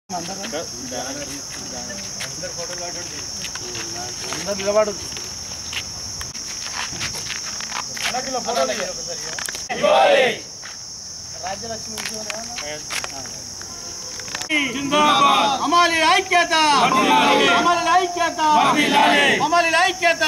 అందరు నిలబడు అమాలి ఐక్యత అమాలి ఐక్యత అమాలి ఐక్యత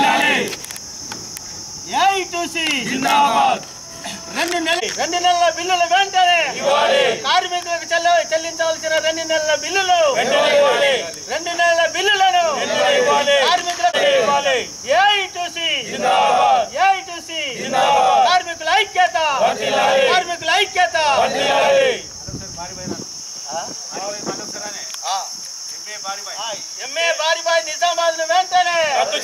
ఏఐ టూసి రెండు నెలల రెండు నెలల బిల్లులు వెంటనే కార్మికులకు చెల్ల చెల్లించవలసిన రెండు నెలల బిల్లులు రెండు నెలల బిల్లులను కార్మికులకు ఏఐ టూసి ఏఐ టూసి కార్మికుల ఐక్యత కార్మికుల ఐక్యత ఎంఏ బారిబాయ్ నిజామాబాద్ ను వెంటనే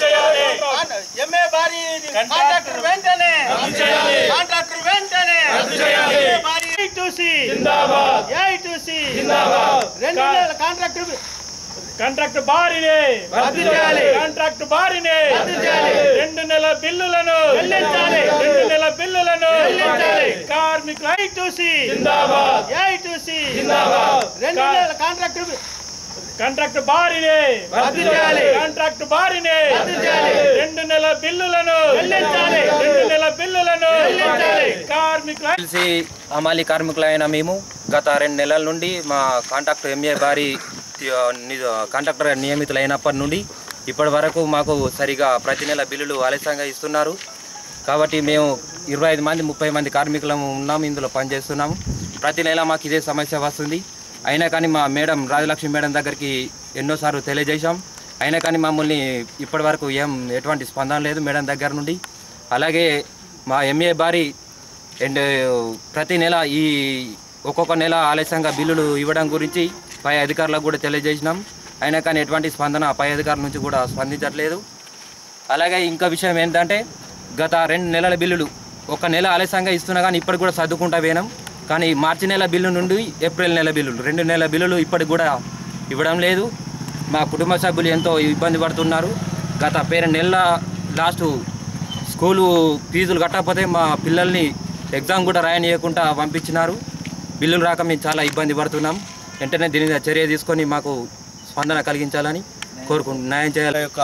ఎంఏ బారి కాంట్రాక్టర్ వెంటనే కాంట్రాక్టర్ వెంటనే ఎంఏ బారి టూసి ఏఐ టూసి రెండు నెలల కాంట్రాక్టర్ కాంట్రాక్ట్ బారినే రద్దు చేయాలి. కాంట్రాక్ట్ బారినే రద్దు చేయాలి. రెండు నెలల బిల్లులను చెల్లించాలి. రెండు నెలల బిల్లులను చెల్లించాలి. కార్మికుల ఏఐ టూసి జిందాబాద్ ఏఐ టూసి జిందాబాద్. రెండు నెలల కాంట్రాక్టర్ కాంట్రాక్ట్ బారినే రద్దు చేయాలి. కాంట్రాక్ట్ బారినే రద్దు చేయాలి. రెండు నెలల బిల్లులను చెల్లించాలి. రెండు నెలల బిల్లులను చెల్లించాలి. కార్మికుల కలిసి అమాలి కార్మికులైన మేము గత రెండు నెలల నుండి మా కాంట్రాక్టర్ ఎంఏ బారి ఆ, ని- కాంట్రాక్టర్ నియమితులైనప్పటి నుండి ఇప్పటి వరకు మాకు సరిగా ప్రతి నెల బిల్లులు ఆలస్యంగా ఇస్తున్నారు కాబట్టి మేము ఇరవై ఐదు మంది ముప్పై మంది కార్మికులం ఉన్నాము ఇందులో పనిచేస్తున్నాము ప్రతి నెల మాకు ఇదే సమస్య వస్తుంది అయినా కానీ మా మేడం రాజలక్ష్మి మేడం దగ్గరికి ఎన్నోసార్లు తెలియజేశాం అయినా కానీ మమ్మల్ని ఇప్పటి వరకు ఏం ఎటువంటి స్పందన లేదు మేడం దగ్గర నుండి అలాగే మా ఎంఏ బారి అండ్ ప్రతి నెల ఈ ఒక్కొక్క నెల ఆలస్యంగా బిల్లులు ఇవ్వడం గురించి పై అధికారులకు కూడా తెలియజేసినాం అయినా కానీ ఎటువంటి స్పందన పై అధికారుల నుంచి కూడా స్పందించట్లేదు అలాగే ఇంకా విషయం ఏంటంటే గత రెండు నెలల బిల్లులు ఒక నెల ఆలస్యంగా ఇస్తున్నా కానీ ఇప్పటికి కూడా సర్దుకుంటా పోయినాం కానీ మార్చి నెల బిల్లు నుండి ఏప్రిల్ నెల బిల్లులు రెండు నెలల బిల్లులు ఇప్పటికి కూడా ఇవ్వడం లేదు మా కుటుంబ సభ్యులు ఎంతో ఇబ్బంది పడుతున్నారు గత పేరు నెలల లాస్ట్ స్కూలు ఫీజులు కట్టకపోతే మా పిల్లల్ని ఎగ్జామ్ కూడా రాయనీయకుండా పంపించినారు బిల్లులు రాక మేము చాలా ఇబ్బంది పడుతున్నాం వెంటనే దీని మీద చర్య తీసుకొని మాకు స్పందన కలిగించాలని కోరుకుంటున్నాం న్యాయం చేయాలి యొక్క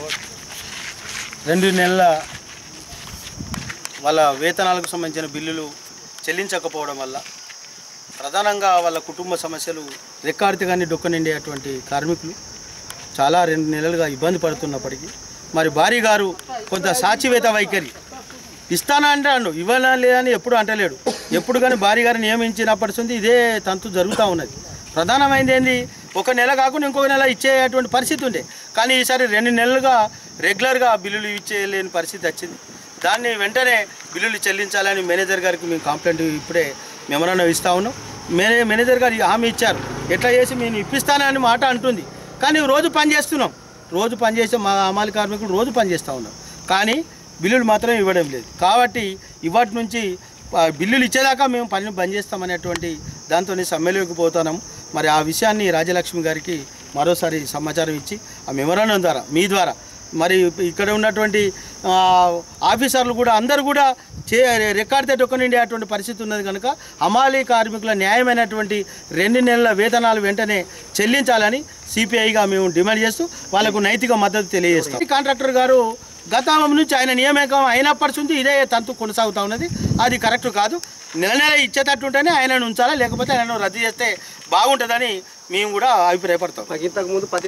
రెండు నెలల వాళ్ళ వేతనాలకు సంబంధించిన బిల్లులు చెల్లించకపోవడం వల్ల ప్రధానంగా వాళ్ళ కుటుంబ సమస్యలు రెక్కాడితే కానీ డొక్క నిండేటువంటి కార్మికులు చాలా రెండు నెలలుగా ఇబ్బంది పడుతున్నప్పటికీ మరి భారీ గారు కొంత సాచివేత వైఖరి ఇస్తానా అంటాడు ఇవ్వాలా లేదని ఎప్పుడు అంటలేడు ఎప్పుడు కానీ భారీ గారు నియమించినప్పటి నుంచి ఇదే తంతు జరుగుతూ ఉన్నది ప్రధానమైనది ఏంది ఒక నెల కాకుండా ఇంకొక నెల ఇచ్చేటువంటి పరిస్థితి ఉండే కానీ ఈసారి రెండు నెలలుగా రెగ్యులర్గా బిల్లులు ఇచ్చేయలేని పరిస్థితి వచ్చింది దాన్ని వెంటనే బిల్లులు చెల్లించాలని మేనేజర్ గారికి మేము కంప్లైంట్ ఇప్పుడే మెమరాండం ఇస్తా ఉన్నాం మేనే మేనేజర్ గారు హామీ ఇచ్చారు ఎట్లా చేసి మేము ఇప్పిస్తానని మాట అంటుంది కానీ రోజు పని చేస్తున్నాం రోజు పని చేసే మా అమాలి కార్మికులు రోజు పని చేస్తూ ఉన్నాం కానీ బిల్లులు మాత్రం ఇవ్వడం లేదు కాబట్టి ఇవాటి నుంచి ఆ, బిల్లులు ఇచ్చేదాకా మేము పనిని బంద్ చేస్తామనేటువంటి దాంతో సమ్మెలోకి పోతున్నాం మరి ఆ విషయాన్ని రాజలక్ష్మి గారికి మరోసారి సమాచారం ఇచ్చి ఆ మెమరాండం ద్వారా మీ ద్వారా మరి ఇక్కడ ఉన్నటువంటి ఆ, ఆఫీసర్లు కూడా అందరూ కూడా చే రికార్డ్ తొక్కనిండే అటువంటి పరిస్థితి ఉన్నది కనుక హమాలీ కార్మికుల న్యాయమైనటువంటి రెండు నెలల వేతనాలు వెంటనే చెల్లించాలని సిపిఐగా మేము డిమాండ్ చేస్తూ వాళ్ళకు నైతిక మద్దతు తెలియజేస్తాం ఈ కాంట్రాక్టర్ గారు గత నుంచి ఆయన నియామకం అయినప్పటి నుంచి ఇదే తంతు కొనసాగుతూ ఉన్నది అది కరెక్ట్ కాదు నెల నెల ఇచ్చేటట్టు ఉంటేనే ఆయనను ఉంచాలా లేకపోతే ఆయనను రద్దు చేస్తే బాగుంటుందని మేము కూడా అభిప్రాయపడతాం ఇంతకుముందు పది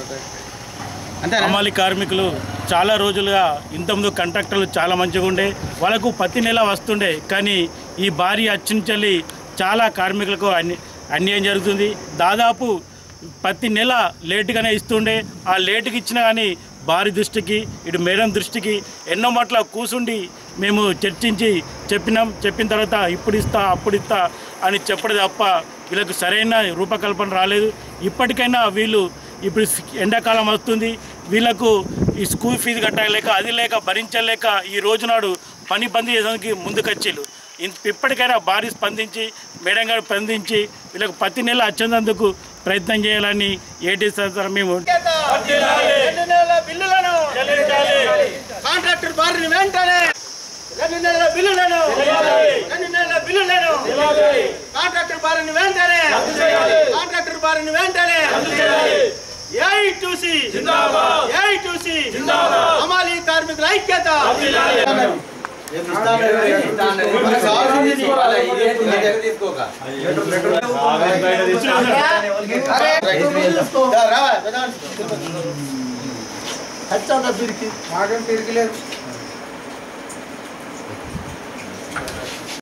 అంతే అమాలి కార్మికులు చాలా రోజులుగా ఇంతకుముందు కాంట్రాక్టర్లు చాలా మంచిగా ఉండే వాళ్ళకు ప్రతి నెల వస్తుండే కానీ ఈ భారీ అచ్చించలి చాలా కార్మికులకు అన్య అన్యాయం జరుగుతుంది దాదాపు ప్రతి నెల లేటుగానే ఇస్తుండే ఆ లేటుకి ఇచ్చినా కానీ భారీ దృష్టికి ఇటు మేడం దృష్టికి ఎన్నో మాటల కూసుండి మేము చర్చించి చెప్పినాం చెప్పిన తర్వాత ఇప్పుడు ఇస్తా అప్పుడు ఇస్తా అని చెప్పడం తప్ప వీళ్ళకు సరైన రూపకల్పన రాలేదు ఇప్పటికైనా వీళ్ళు ఇప్పుడు ఎండాకాలం వస్తుంది వీళ్ళకు ఈ స్కూల్ ఫీజు కట్టలేక అది లేక భరించలేక ఈ రోజునాడు పని బంద్ చేయడానికి ముందుకొచ్చేళ్ళు ఇన్- ఇప్పటికైనా భారీ స్పందించి మేడం గారు స్పందించి వీళ్ళకు ప్రతి నెల వచ్చేందుకు ప్రయత్నం చేయాలని ఏటీ సార్ మేము రెండు నెలల బిల్లులను కాంట్రాక్టర్ బారిని వెంటనే రెండు నెలల బిల్లులను రెండు నెలల బిల్లులను కాంట్రాక్టర్ బారిని వెంటనే కాంట్రాక్టర్ బారి వారిని వెంటనే ఏఐ టూసి ఏఐ టూసి హమాలీ కార్మికుల ఐక్యత మాకేం తిరిగిలేదు